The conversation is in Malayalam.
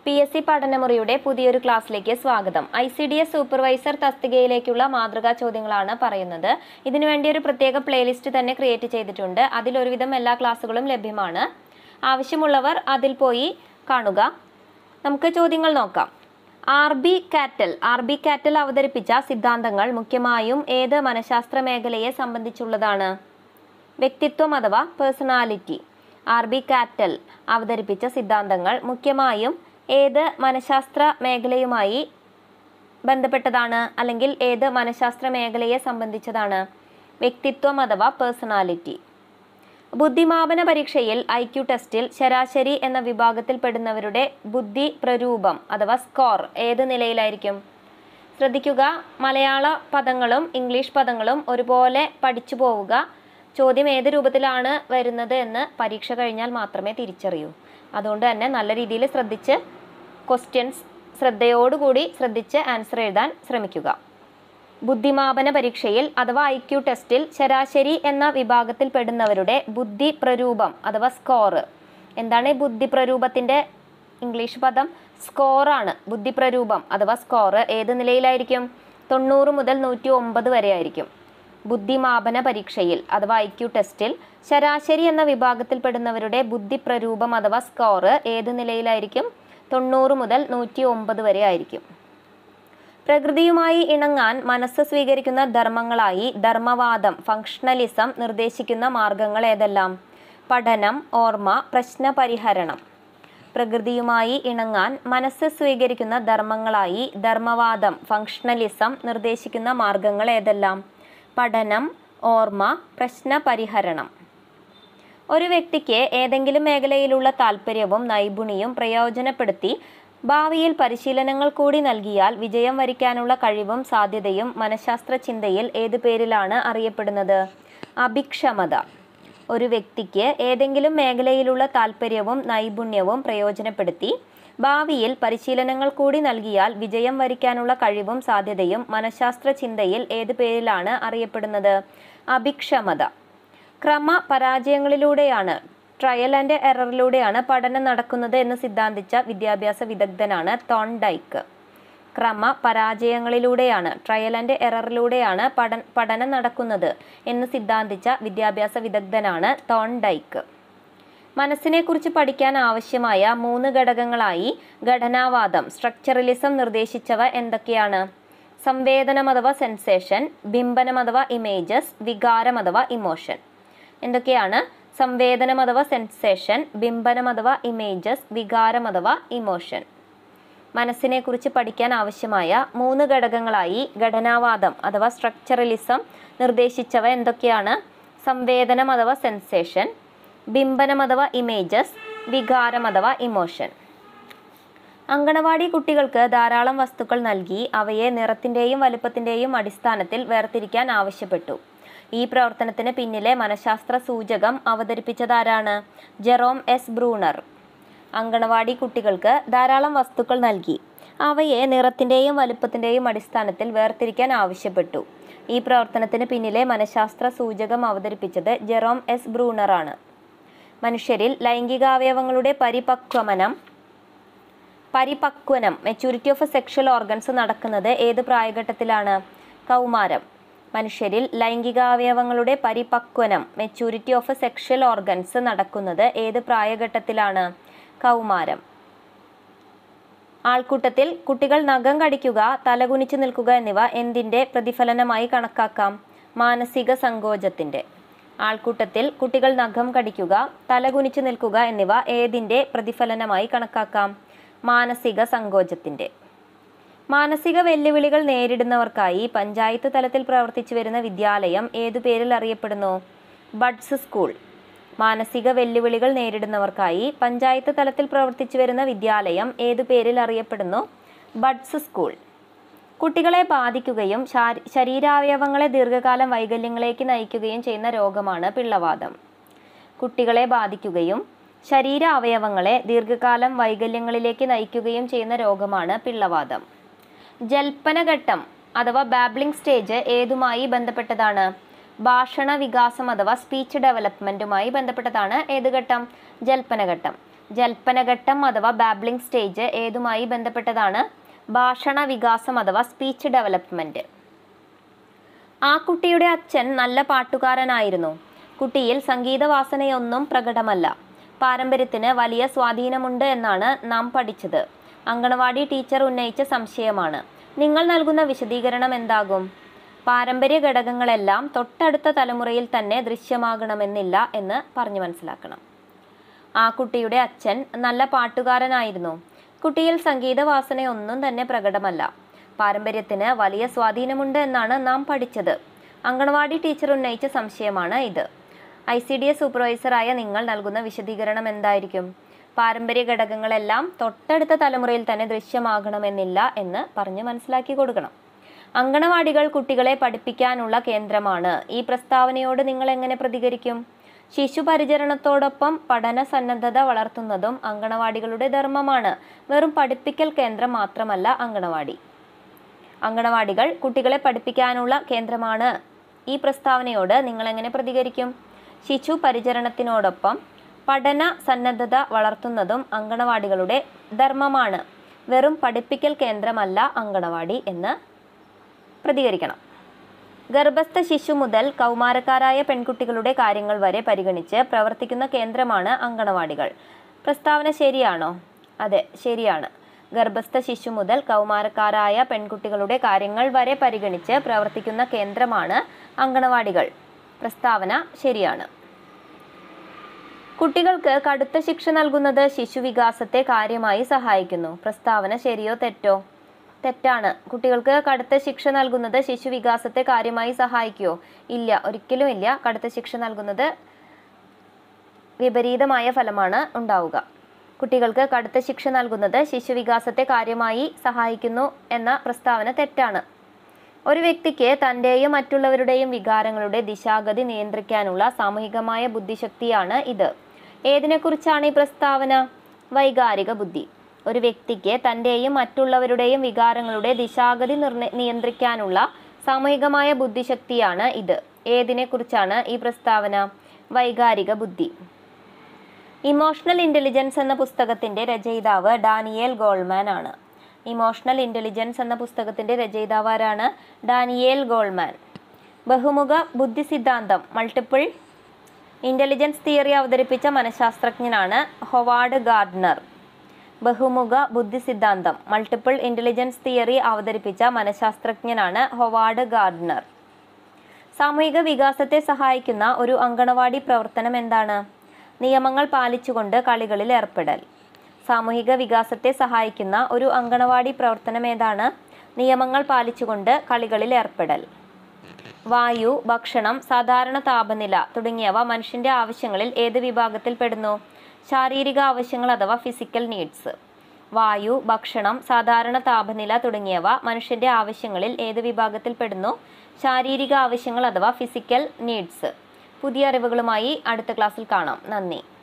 പി എസ് സി പഠനമുറിയുടെ പുതിയൊരു ക്ലാസ്സിലേക്ക് സ്വാഗതം I C D S supervisor തസ്തികയിലേക്കുള്ള മാതൃകാ ചോദ്യങ്ങളാണ് പറയുന്നത് ഇതിനു വേണ്ടി ഒരു പ്രത്യേക പ്ലേലിസ്റ്റ് തന്നെ ക്രിയേറ്റ് ചെയ്തിട്ടുണ്ട് അതിൽ ഒരുവിധം എല്ലാ ക്ലാസ്സുകളും ലഭ്യമാണ് ആവശ്യമുള്ളവർ അതിൽ പോയി കാണുക നമുക്ക് ചോദ്യങ്ങൾ നോക്കാം R B Cattell R B Cattell അവതരിപ്പിച്ച സിദ്ധാന്തങ്ങൾ മുഖ്യമായും ഏത് മനഃശാസ്ത്ര മേഖലയെ സംബന്ധിച്ചുള്ളതാണ് വ്യക്തിത്വം അഥവാ പേഴ്സണാലിറ്റി ആർ ബി കാറ്റൽ അവതരിപ്പിച്ച സിദ്ധാന്തങ്ങൾ മുഖ്യമായും ഏത് മനഃശാസ്ത്ര മേഖലയുമായി ബന്ധപ്പെട്ടതാണ് അല്ലെങ്കിൽ ഏത് മനഃശാസ്ത്ര മേഖലയെ സംബന്ധിച്ചതാണ് വ്യക്തിത്വം അഥവാ പേഴ്സണാലിറ്റി ബുദ്ധിമാപന പരീക്ഷയിൽ ഐ ക്യു ടെസ്റ്റിൽ ശരാശരി എന്ന വിഭാഗത്തിൽപ്പെടുന്നവരുടെ ബുദ്ധി പ്രരൂപം അഥവാ സ്കോർ ഏത് നിലയിലായിരിക്കും ശ്രദ്ധിക്കുക മലയാള പദങ്ങളും ഇംഗ്ലീഷ് പദങ്ങളും ഒരുപോലെ പഠിച്ചു പോവുക ചോദ്യം ഏത് രൂപത്തിലാണ് വരുന്നത് എന്ന് പരീക്ഷ കഴിഞ്ഞാൽ മാത്രമേ തിരിച്ചറിയൂ അതുകൊണ്ട് തന്നെ നല്ല രീതിയിൽ ശ്രദ്ധിച്ച് ക്വസ്റ്റ്യൻസ് ശ്രദ്ധയോടുകൂടി ശ്രദ്ധിച്ച് ആൻസർ എഴുതാൻ ശ്രമിക്കുക ബുദ്ധിമാപന പരീക്ഷയിൽ അഥവാ ഐ ക്യു ടെസ്റ്റിൽ ശരാശരി എന്ന വിഭാഗത്തിൽപ്പെടുന്നവരുടെ ബുദ്ധി പ്രരൂപം അഥവാ സ്കോർ എന്താണ് ഈ ബുദ്ധി പ്രരൂപത്തിൻ്റെ ഇംഗ്ലീഷ് പദം സ്കോറാണ് ബുദ്ധി പ്രരൂപം അഥവാ സ്കോർ ഏത് നിലയിലായിരിക്കും തൊണ്ണൂറ് മുതൽ നൂറ്റി ഒമ്പത് വരെ ആയിരിക്കും ബുദ്ധിമാപന പരീക്ഷയിൽ അഥവാ ഐ ക്യു ടെസ്റ്റിൽ ശരാശരി എന്ന വിഭാഗത്തിൽപ്പെടുന്നവരുടെ ബുദ്ധി പ്രരൂപം അഥവാ സ്കോർ ഏത് നിലയിലായിരിക്കും തൊണ്ണൂറ് മുതൽ നൂറ്റി ഒമ്പത് വരെ ആയിരിക്കും പ്രകൃതിയുമായി ഇണങ്ങാൻ മനസ്സ് സ്വീകരിക്കുന്ന ധർമ്മങ്ങളായി ധർമ്മവാദം ഫങ്ഷണലിസം നിർദ്ദേശിക്കുന്ന മാർഗങ്ങൾ ഏതെല്ലാം പഠനം ഓർമ്മ പ്രശ്നപരിഹരണം പ്രകൃതിയുമായി ഇണങ്ങാൻ മനസ്സ് സ്വീകരിക്കുന്ന ധർമ്മങ്ങളായി ധർമ്മവാദം ഫങ്ഷണലിസം നിർദ്ദേശിക്കുന്ന മാർഗങ്ങൾ ഏതെല്ലാം പഠനം ഓർമ്മ പ്രശ്നപരിഹരണം ഒരു വ്യക്തിക്ക് ഏതെങ്കിലും മേഖലയിലുള്ള താല്പര്യവും നൈപുണ്യവും പ്രയോജനപ്പെടുത്തി ഭാവിയിൽ പരിശീലനങ്ങൾ കൂടി നൽകിയാൽ വിജയം വരിക്കാനുള്ള കഴിവും സാധ്യതയും മനഃശാസ്ത്ര ചിന്തയിൽ ഏത് പേരിലാണ് അറിയപ്പെടുന്നത് അഭിക്ഷമത ഒരു വ്യക്തിക്ക് ഏതെങ്കിലും മേഖലയിലുള്ള താല്പര്യവും നൈപുണ്യവും പ്രയോജനപ്പെടുത്തി ഭാവിയിൽ പരിശീലനങ്ങൾ കൂടി നൽകിയാൽ വിജയം വരിക്കാനുള്ള കഴിവും സാധ്യതയും മനഃശാസ്ത്ര ചിന്തയിൽ ഏത് പേരിലാണ് അറിയപ്പെടുന്നത് അഭിക്ഷമത ക്രമ പരാജയങ്ങളിലൂടെയാണ് ട്രയൽ ആൻഡ് എററിലൂടെയാണ് പഠനം നടക്കുന്നത് എന്ന് സിദ്ധാന്തിച്ച വിദ്യാഭ്യാസ വിദഗ്ധനാണ് തോൺഡൈക്ക് ക്രമ പരാജയങ്ങളിലൂടെയാണ് ട്രയൽ ആൻഡ് എററിലൂടെയാണ് പഠന പഠനം നടക്കുന്നത് എന്ന് സിദ്ധാന്തിച്ച വിദ്യാഭ്യാസ വിദഗ്ധനാണ് തോൺഡൈക്ക് മനസ്സിനെക്കുറിച്ച് പഠിക്കാൻ ആവശ്യമായ മൂന്ന് ഘടകങ്ങളായി ഘടനാവാദം സ്ട്രക്ചറലിസം നിർദ്ദേശിച്ചവ എന്തൊക്കെയാണ് സംവേദനം അഥവാ സെൻസേഷൻ ബിംബനം അഥവാ ഇമേജസ് വികാരം അഥവാ ഇമോഷൻ എന്തൊക്കെയാണ് സംവേദനം അഥവാ സെൻസേഷൻ ബിംബനം അഥവാ ഇമേജസ് വികാരം അഥവാ ഇമോഷൻ മനസ്സിനെക്കുറിച്ച് പഠിക്കാൻ ആവശ്യമായ മൂന്ന് ഘടകങ്ങളായി ഘടനാവാദം അഥവാ സ്ട്രക്ചറലിസം നിർദ്ദേശിച്ചവ എന്തൊക്കെയാണ് സംവേദനം അഥവാ സെൻസേഷൻ ബിംബനം അഥവാ ഇമേജസ് വികാരം അഥവാ ഇമോഷൻ അങ്കണവാടി കുട്ടികൾക്ക് ധാരാളം വസ്തുക്കൾ നൽകി അവയെ നിറത്തിൻ്റെയും വലുപ്പത്തിൻ്റെയും അടിസ്ഥാനത്തിൽ വേർതിരിക്കാൻ ആവശ്യപ്പെട്ടു ഈ പ്രവർത്തനത്തിന് പിന്നിലെ മനഃശാസ്ത്ര സൂചകം അവതരിപ്പിച്ചതാരാണ് ജെറോം എസ് ബ്രൂണർ അങ്കണവാടി കുട്ടികൾക്ക് ധാരാളം വസ്തുക്കൾ നൽകി അവയെ നിറത്തിൻ്റെയും വലുപ്പത്തിൻ്റെയും അടിസ്ഥാനത്തിൽ വേർതിരിക്കാൻ ആവശ്യപ്പെട്ടു ഈ പ്രവർത്തനത്തിന് പിന്നിലെ മനഃശാസ്ത്ര സൂചകം അവതരിപ്പിച്ചത് ജെറോം എസ് ബ്രൂണറാണ് മനുഷ്യരിൽ ലൈംഗികാവയവങ്ങളുടെ പരിപക്വമനം പരിപക്വനം മെച്യൂരിറ്റി ഓഫ് സെക്ഷൽ ഓർഗൻസ് നടക്കുന്നത് ഏത് പ്രായഘട്ടത്തിലാണ് കൗമാരം മനുഷ്യരിൽ ലൈംഗികാവയവങ്ങളുടെ പരിപക്വനം മെച്യൂരിറ്റി ഓഫ് സെക്ഷൽ ഓർഗൻസ് നടക്കുന്നത് ഏത് പ്രായഘട്ടത്തിലാണ് കൗമാരം ആൾക്കൂട്ടത്തിൽ കുട്ടികൾ നഖം കടിക്കുക തലകുനിച്ചു നിൽക്കുക എന്നിവ എന്തിൻ്റെ പ്രതിഫലനമായി കണക്കാക്കാം മാനസിക സങ്കോചത്തിൻ്റെ ആൾക്കൂട്ടത്തിൽ കുട്ടികൾ നഖം കടിക്കുക തലകുനിച്ചു നിൽക്കുക എന്നിവ ഏതിൻ്റെ പ്രതിഫലനമായി കണക്കാക്കാം മാനസിക സങ്കോചത്തിൻ്റെ മാനസിക വെല്ലുവിളികൾ നേരിടുന്നവർക്കായി പഞ്ചായത്ത് തലത്തിൽ പ്രവർത്തിച്ചു വരുന്ന വിദ്യാലയം ഏതു പേരിൽ അറിയപ്പെടുന്നു ബഡ്സ് സ്കൂൾ മാനസിക വെല്ലുവിളികൾ നേരിടുന്നവർക്കായി പഞ്ചായത്ത് തലത്തിൽ പ്രവർത്തിച്ചു വരുന്ന വിദ്യാലയം ഏതു പേരിൽ അറിയപ്പെടുന്നു ബഡ്സ് സ്കൂൾ കുട്ടികളെ ബാധിക്കുകയും ശാരീ- ശരീരാവയവങ്ങളെ ദീർഘകാലം വൈകല്യങ്ങളിലേക്ക് നയിക്കുകയും ചെയ്യുന്ന രോഗമാണ് പിള്ളവാതം കുട്ടികളെ ബാധിക്കുകയും ശരീര അവയവങ്ങളെ ദീർഘകാലം വൈകല്യങ്ങളിലേക്ക് നയിക്കുകയും ചെയ്യുന്ന രോഗമാണ് പിള്ളവാതം ജൽപ്പനഘട്ടം അഥവാ ബാബ്ലിംഗ് സ്റ്റേജ് ഏതുമായി ബന്ധപ്പെട്ടതാണ് ഭാഷണ വികാസം അഥവാ സ്പീച്ച് ഡെവലപ്മെൻറ്റുമായി ബന്ധപ്പെട്ടതാണ് ഏത് ഘട്ടം ജൽപ്പനഘട്ടം ജൽപ്പനഘട്ടം അഥവാ ബാബ്ലിംഗ് സ്റ്റേജ് ഏതുമായി ബന്ധപ്പെട്ടതാണ് ഭാഷണ വികാസം അഥവാ സ്പീച്ച് ഡെവലപ്മെന്റ് ആ കുട്ടിയുടെ അച്ഛൻ നല്ല പാട്ടുകാരനായിരുന്നു കുട്ടിയിൽ സംഗീതവാസനയൊന്നും പ്രകടമല്ല പാരമ്പര്യത്തിന് വലിയ സ്വാധീനമുണ്ട് എന്നാണ് നാം പഠിച്ചത് അങ്കണവാടി ടീച്ചർ ഉന്നയിച്ച സംശയമാണ് നിങ്ങൾ നൽകുന്ന വിശദീകരണം എന്താകും പാരമ്പര്യ ഘടകങ്ങളെല്ലാം തൊട്ടടുത്ത തലമുറയിൽ തന്നെ ദൃശ്യമാകണമെന്നില്ല എന്ന് പറഞ്ഞു മനസ്സിലാക്കണം ആ കുട്ടിയുടെ അച്ഛൻ നല്ല പാട്ടുകാരനായിരുന്നു കുട്ടിയിൽ സംഗീതവാസനയൊന്നും തന്നെ പ്രകടമല്ല പാരമ്പര്യത്തിന് വലിയ സ്വാധീനമുണ്ട് എന്നാണ് നാം പഠിച്ചത് അങ്കണവാടി ടീച്ചർ ഉന്നയിച്ച സംശയമാണ് ഇത് ഐ സി ഡി എസ് സൂപ്പർവൈസറായ നിങ്ങൾ നൽകുന്ന വിശദീകരണം എന്തായിരിക്കും പാരമ്പര്യ ഘടകങ്ങളെല്ലാം തൊട്ടടുത്ത തലമുറയിൽ തന്നെ ദൃശ്യമാകണമെന്നില്ല എന്ന് പറഞ്ഞ് മനസ്സിലാക്കി കൊടുക്കണം അങ്കണവാടികൾ കുട്ടികളെ പഠിപ്പിക്കാനുള്ള കേന്ദ്രമാണ് ഈ പ്രസ്താവനയോട് നിങ്ങൾ എങ്ങനെ പ്രതികരിക്കും ശിശു പരിചരണത്തോടൊപ്പം പഠന സന്നദ്ധത വളർത്തുന്നതും അങ്കണവാടികളുടെ ധർമ്മമാണ് വെറും പഠിപ്പിക്കൽ കേന്ദ്രം മാത്രമല്ല അങ്കണവാടി അങ്കണവാടികൾ കുട്ടികളെ പഠിപ്പിക്കാനുള്ള കേന്ദ്രമാണ് ഈ പ്രസ്താവനയോട് നിങ്ങൾ എങ്ങനെ പ്രതികരിക്കും ശിശു പരിചരണത്തിനോടൊപ്പം പഠന സന്നദ്ധത വളർത്തുന്നതും അങ്കണവാടികളുടെ ധർമ്മമാണ് വെറും പഠിപ്പിക്കൽ കേന്ദ്രമല്ല അങ്കണവാടി എന്ന് പ്രതികരിക്കണം ഗർഭസ്ഥ ശിശു മുതൽ കൗമാരക്കാരായ പെൺകുട്ടികളുടെ കാര്യങ്ങൾ വരെ പരിഗണിച്ച് പ്രവർത്തിക്കുന്ന കേന്ദ്രമാണ് അങ്കണവാടികൾ പ്രസ്താവന ശരിയാണോ അതെ ശരിയാണ് ഗർഭസ്ഥ ശിശു മുതൽ കൗമാരക്കാരായ പെൺകുട്ടികളുടെ കാര്യങ്ങൾ വരെ പരിഗണിച്ച് പ്രവർത്തിക്കുന്ന കേന്ദ്രമാണ് അങ്കണവാടികൾ പ്രസ്താവന ശരിയാണ് കുട്ടികൾക്ക് കടുത്ത ശിക്ഷ നൽകുന്നത് ശിശുവികാസത്തെ കാര്യമായി സഹായിക്കുന്നു പ്രസ്താവന ശരിയോ തെറ്റോ തെറ്റാണ് കുട്ടികൾക്ക് കടുത്ത ശിക്ഷ നൽകുന്നത് ശിശുവികാസത്തെ കാര്യമായി സഹായിക്കുമോ ഇല്ല ഒരിക്കലും ഇല്ല കടുത്ത ശിക്ഷ നൽകുന്നത് വിപരീതമായ ഫലമാണ് ഉണ്ടാവുക കുട്ടികൾക്ക് കടുത്ത ശിക്ഷ നൽകുന്നത് ശിശുവികാസത്തെ കാര്യമായി സഹായിക്കുന്നു എന്ന പ്രസ്താവന തെറ്റാണ് ഒരു വ്യക്തിക്ക് തൻ്റെയും മറ്റുള്ളവരുടെയും വികാരങ്ങളുടെ ദിശാഗതി നിയന്ത്രിക്കാനുള്ള സാമൂഹികമായ ബുദ്ധിശക്തിയാണ് ഇത് ഏതിനെക്കുറിച്ചാണ് ഈ പ്രസ്താവന വൈകാരിക ബുദ്ധി ഒരു വ്യക്തിക്ക് തൻ്റെയും മറ്റുള്ളവരുടെയും വികാരങ്ങളുടെ ദിശാഗതി നിർണ്ണ നിയന്ത്രിക്കാനുള്ള സാമൂഹികമായ ബുദ്ധിശക്തിയാണ് ഇത് ഏതിനെക്കുറിച്ചാണ് ഈ പ്രസ്താവന വൈകാരിക ബുദ്ധി ഇമോഷണൽ ഇൻ്റലിജൻസ് എന്ന പുസ്തകത്തിൻ്റെ രചയിതാവ് ഡാനിയേൽ ഗോൾമാൻ ആണ് ഇമോഷണൽ ഇൻ്റലിജൻസ് എന്ന പുസ്തകത്തിൻ്റെ രചയിതാവ് ആരാണ് ഡാനിയേൽ ഗോൾമാൻ ബഹുമുഖ ബുദ്ധി സിദ്ധാന്തം മൾട്ടിപ്പിൾ ഇൻ്റലിജൻസ് തിയറി അവതരിപ്പിച്ച മനഃശാസ്ത്രജ്ഞനാണ് ഹൊവാർഡ് ഗാർഡ്നർ ബഹുമുഖ ബുദ്ധി സിദ്ധാന്തം മൾട്ടിപ്പിൾ ഇൻ്റലിജൻസ് തിയറി അവതരിപ്പിച്ച മനഃശാസ്ത്രജ്ഞനാണ് ഹൊവാർഡ് ഗാർഡ്നർ സാമൂഹിക വികാസത്തെ സഹായിക്കുന്ന ഒരു അങ്കണവാടി പ്രവർത്തനം എന്താണ് നിയമങ്ങൾ പാലിച്ചുകൊണ്ട് കളികളിൽ ഏർപ്പെടൽ സാമൂഹിക വികാസത്തെ സഹായിക്കുന്ന ഒരു അങ്കണവാടി പ്രവർത്തനം ഏതാണ് നിയമങ്ങൾ പാലിച്ചുകൊണ്ട് കളികളിൽ ഏർപ്പെടൽ വായു ഭക്ഷണം സാധാരണ താപനില തുടങ്ങിയവ മനുഷ്യന്റെ ആവശ്യങ്ങളിൽ ഏത് വിഭാഗത്തിൽ പെടുന്നു ശാരീരിക ആവശ്യങ്ങൾ അഥവാ ഫിസിക്കൽ നീഡ്സ് വായു ഭക്ഷണം സാധാരണ താപനില തുടങ്ങിയവ മനുഷ്യന്റെ ആവശ്യങ്ങളിൽ ഏത് വിഭാഗത്തിൽ പെടുന്നു ശാരീരിക ആവശ്യങ്ങൾ അഥവാ ഫിസിക്കൽ നീഡ്സ് പുതിയ അറിവുകളുമായി അടുത്ത ക്ലാസ്സിൽ കാണാം നന്ദി